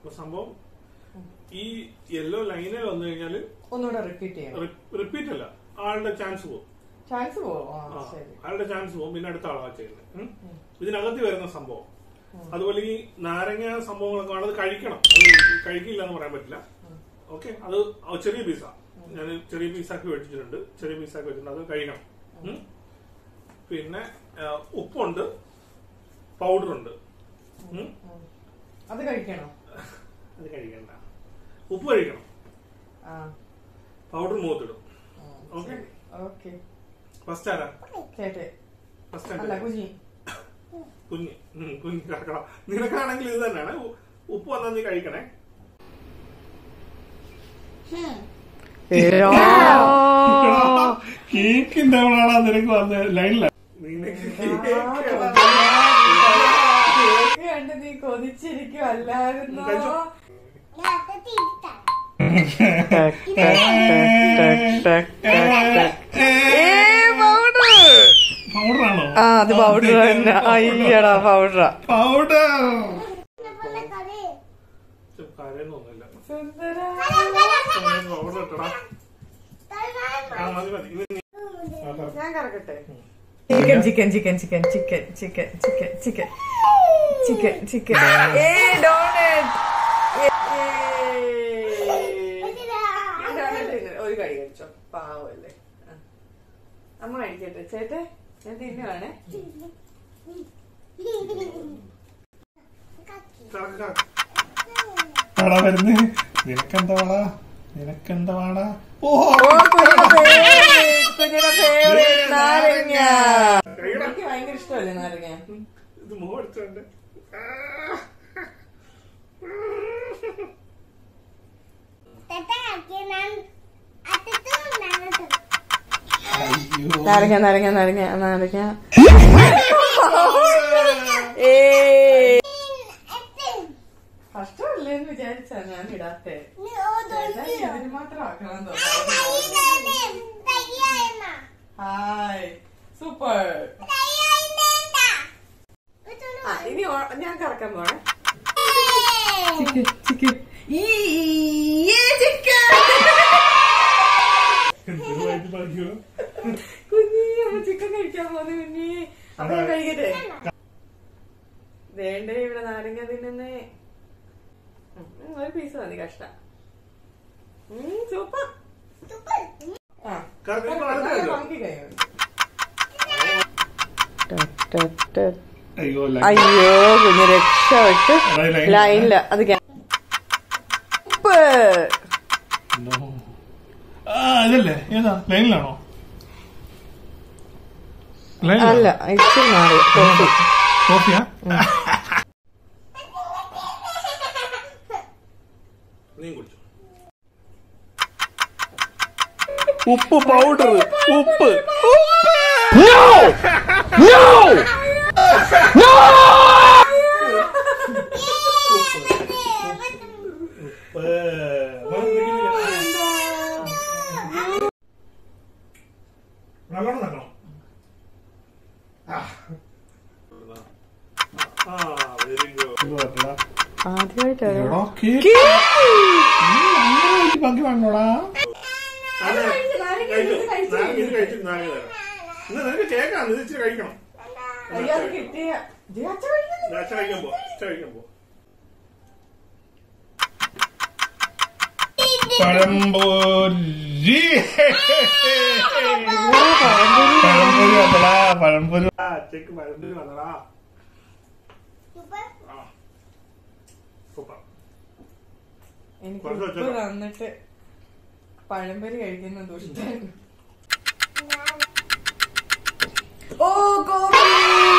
അപ്പൊ സംഭവം ഈ യെല്ലോ ലൈനിൽ വന്നു കഴിഞ്ഞാൽ ഒന്നുകൂടെ റിപ്പീറ്റ് ചെയ്യണം റിപ്പീറ്റ് അല്ല ആളുടെ ചാൻസ് പോകും ചാൻസ് പോവോ ആ ആ, ശരി അയാളുടെ ചാൻസ് പോകും പിന്നെ അടുത്ത ആളാ ചെയ്യുന്നത് ഉം. ഇതിനകത്ത് വരുന്ന സംഭവം അതുപോലെ ഈ നാരങ്ങ സംഭവങ്ങളൊക്കെ ആണ് അത് കഴിക്കണം അത് കഴിക്കില്ല എന്ന് പറയാൻ പറ്റില്ല ഓക്കെ അത് ചെറിയ പീസാ ഞാൻ ചെറിയ പീസാക്കി വെച്ചിട്ടുണ്ട് ചെറിയ പീസാക്കി വെച്ചിട്ടുണ്ട് അത് കഴിക്കണം ഉം. പിന്നെ ആ, ഉപ്പുണ്ട് പൗഡർ ഉണ്ട് ഉം. അത് കഴിക്കണോ അത് കഴിക്കണ്ട ഉപ്പ് കഴിക്കണം ആ പൗഡർ മുഖത്തിടും ഓക്കെ ഓക്കെ ഫസ്റ്റ് ആരാ ചേട്ടെ ഫസ്റ്റ് അല്ല കുഞ്ഞി കുഞ്ഞ് ഉം, കുഞ്ഞ് കിടക്കണം നിനക്കാണെങ്കിൽ ഇത് തന്നെയാണ് ഉ- ഉപ്പ് വന്നാൽ നീ കഴിക്കണേ കേക്കിന്റെ അവളാണ് നിനക്ക് വന്ന ലൈനില നിനക്ക് കേക്ക് കണ്ട് നീ കൊതിച്ചിരിക്കും അല്ലായിരുന്നോ കഴിച്ചോ. പൗഡറാണോ ആ അത് പൗഡർ തന്നെ അയ്യടാ പൗഡറാ പൗഡർ കരയൊന്നുമില്ല സുന്ദര പൗഡർ ഇട്ടടാ ആ, മതി മതി ഇത് നീ- അതാ. ഞാൻ കറക്കട്ടെ chicken chicken chicken chicken chicken chicken chicken chicken chicken chicken a donut ഒരു കൈ കഴിച്ചോ പാവല്ലേ ആ. അമ്മ കഴിക്കട്ടെ ചേട്ടെ ഞാൻ തിന്നുവാണേ കറക്ക്, കറക്ക്. എടാ വരുന്നേ നിനക്കെന്താ വാടാ നിനക്കെന്താ വാടാ ഓ ഓ കുഞ്ഞിയുടെ favorite, കുഞ്ഞിയുടെ favorite നാരങ്ങ കഴിയടാ. എനിക്ക് ഭയങ്കര ഇഷ്ടമല്ലേ നാരങ്ങ ഇത് മുഖം അടിച്ചോണ്ട് അയ്യോ നാരങ്ങ നാരങ്ങ നാരങ്ങ നാരങ്ങ ഏ കഷ്ടമല്ലേ എന്ന് വിചാരിച്ചാ ഞാൻ ഇടാത്തെ ചേട്ടാ, ഇതിന് മാത്രം ആക്കണം ഹായ് സൂപ്പർ ആ ഇനി ഓ- ഞാൻ കറക്കാൻ പോണേ ചിക്കൻ ചിക്കൻ ഈ ചിക്കൻ എന്തുമായിട്ട് ഭാഗ്യോ കുഞ്ഞി അമ്മ ചിക്കൻ കഴിക്കാൻ പോന്നു കുഞ്ഞി അപ്പൊ ഞാൻ കഴിക്കട്ടെ വേണ്ടേ ഇവിടെ നാരങ്ങ തിന്നുന്നേ ഉം, ഉം, ഒരു പീസ് മതി കഷ്ട സൂപ്പർ ആ കറക്ക്, ഇപ്പൊ അടുത്ത നല്ല കഴിച്ചോ? പങ്കി കഴിയും. അയ്യോ അയ്യോ കുഞ്ഞ് രക്ഷപ്പെട്ട് അതാ ഈ line. ലൈനില്ല അത് ക്യാ- ഉപ്പ് No. ആ ഇതല്ലേ ഏതാ ലൈനിലാണോ അല്ല ഇച്ചിരി മാറി കോഫി കോഫിയാ നീ കുടിച്ചു ഉപ്പ് പൗഡർ ഉപ്പ് നല്ലോണം നക്കണം ആ വെരി ഗുഡ് ആദ്യമായിട്ടാണ് ബാക്കി വേണോടാ നിനക്ക് കേക്കാം ഇത് ഇച്ചിരി കഴിക്കണം അയ്യോ അത് കിട്ടിയ ദേ, അച്ഛൻ കഴിക്കുന്നു. അച്ഛൻ കഴിക്കാൻ പോ അച്ഛൻ കഴിക്കാൻ പോ പഴംപൊരി പഴംപൊരി വന്നടാ പഴംപൊരി അച്ഛക്ക് പഴംപൊരി വന്നടാ ആ. സൂപ്പർ എനിക്ക് കുറച്ച് ഉപ്പ് വെച്ചേക്കാം. തന്നിട്ട് പഴംപൊരി കഴിക്കുന്ന ദുഷ്ടൻ ഓ കോഫി